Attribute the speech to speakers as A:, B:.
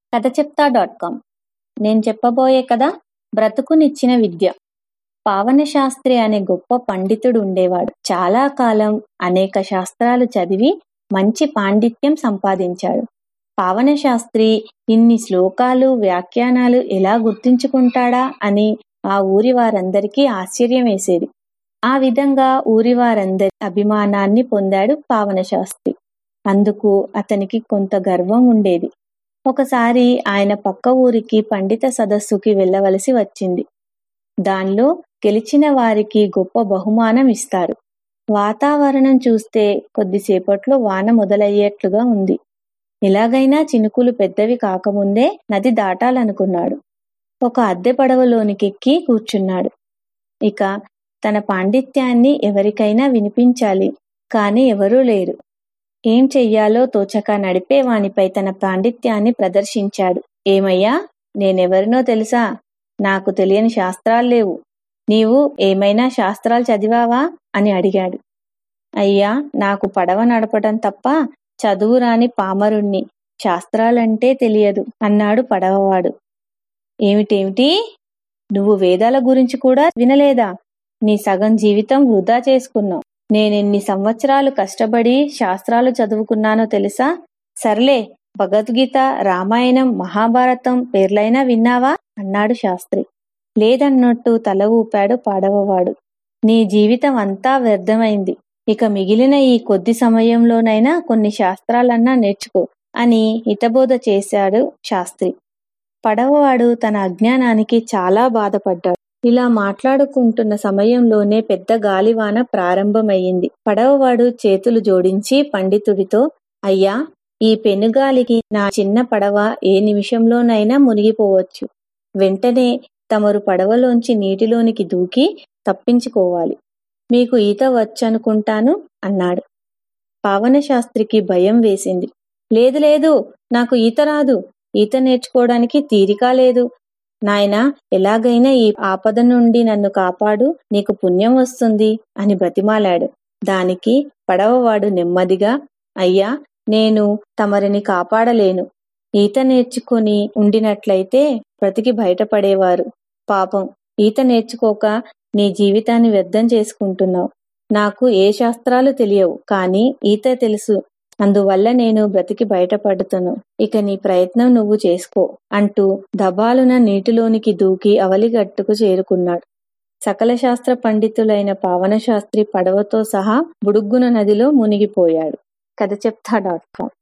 A: కథ చెప్తా dot com నేను చెప్పబోయే కథ బ్రతుకునిచ్చిన విద్య పావన శాస్త్రి అనే గొప్ప పండితుడు ఉండేవాడు చాలా కాలం అనేక శాస్త్రాలు చదివి మంచి పాండిత్యం సంపాదించాడు పావన శాస్త్రి ఇన్ని శ్లోకాలు వ్యాఖ్యానాలు ఎలా గుర్తుంచుకుంటాడా అని ఆ ఊరి వారందరికీ ఆశ్చర్యం వేసేది ఆ విధంగా ఊరి వారందరి అభిమానాన్ని పొందాడు పావన శాస్త్రి అందుకు అతనికి కొంత గర్వం ఉండేది ఒకసారి ఆయన పక్క ఊరికి పండిత సదస్సుకి వెళ్ళవలసి వచ్చింది దానిలో గెలిచిన వారికి గొప్ప బహుమానం ఇస్తారు వాతావరణం చూస్తే కొద్దిసేపట్లో వాన మొదలయ్యేట్లుగా ఉంది ఎలాగైనా చినుకులు పెద్దవి కాకముందే నది దాటాలనుకున్నాడు ఒక అద్దె పడవలోనికెక్కి కూర్చున్నాడు ఇక తన పాండిత్యాన్ని ఎవరికైనా వినిపించాలి కాని ఎవరూ లేరు ఏం చెయ్యాలో తోచక నడిపే వానిపై తన పాండిత్యాన్ని ప్రదర్శించాడు ఏమయ్యా నేనెవరినో తెలుసా నాకు తెలియని శాస్త్రాలు లేవు నీవు ఏమైనా శాస్త్రాలు చదివావా అని అడిగాడు అయ్యా నాకు పడవ నడపడం తప్ప చదువు రాని పామరుణ్ణి శాస్త్రాలంటే తెలియదు అన్నాడు పడవవాడు ఏమిటేమిటి నువ్వు వేదాల గురించి కూడా వినలేదా నీ సగం జీవితం వృధా చేసుకున్నావు నేనెన్ని సంవత్సరాలు కష్టపడి శాస్త్రాలు చదువుకున్నానో తెలుసా సర్లే భగవద్గీత రామాయణం మహాభారతం పేర్లైనా విన్నావా అన్నాడు శాస్త్రి లేదన్నట్టు తల ఊపాడు పాడవవాడు నీ జీవితం అంతా వ్యర్థమైంది ఇక మిగిలిన ఈ కొద్ది సమయంలోనైనా కొన్ని శాస్త్రాలన్నా నేర్చుకో అని హితబోధ చేశాడు శాస్త్రి పడవవాడు తన అజ్ఞానానికి చాలా బాధపడ్డాడు ఇలా మాట్లాడుకుంటున్న సమయంలోనే పెద్ద గాలివాన ప్రారంభమయ్యింది పడవవాడు చేతులు జోడించి పండితుడితో అయ్యా ఈ పెనుగాలికి నా చిన్న పడవ ఏ నిమిషంలోనైనా మునిగిపోవచ్చు వెంటనే తమరు పడవలోంచి నీటిలోనికి దూకి తప్పించుకోవాలి మీకు ఈత వచ్చనుకుంటాను అన్నాడు పావన శాస్త్రికి భయం వేసింది లేదు లేదు నాకు ఈత రాదు ఈత నేర్చుకోవడానికి తీరిక లేదు నాయనా ఎలాగైనా ఈ ఆపద నుండి నన్ను కాపాడు నీకు పుణ్యం వస్తుంది అని బ్రతిమాలాడు దానికి పడవవాడు నెమ్మదిగా అయ్యా నేను తమరిని కాపాడలేను ఈత నేర్చుకుని ఉండినట్లయితే బ్రతికి బయటపడేవారు పాపం ఈత నేర్చుకోక నీ జీవితాన్ని వ్యర్థం చేసుకుంటున్నావు నాకు ఏ శాస్త్రాలు తెలియవు కానీ ఈత తెలుసు అందువల్ల నేను బ్రతికి బయటపడుతాను ఇక నీ ప్రయత్నం నువ్వు చేసుకో అంటూ దబాలున నీటిలోనికి దూకి అవలిగట్టుకు చేరుకున్నాడు సకల శాస్త్ర పండితులైన పావన శాస్త్రి పడవతో సహా బుడుగ్గున నదిలో మునిగిపోయాడు కథ చెప్తా డాట్ కామ్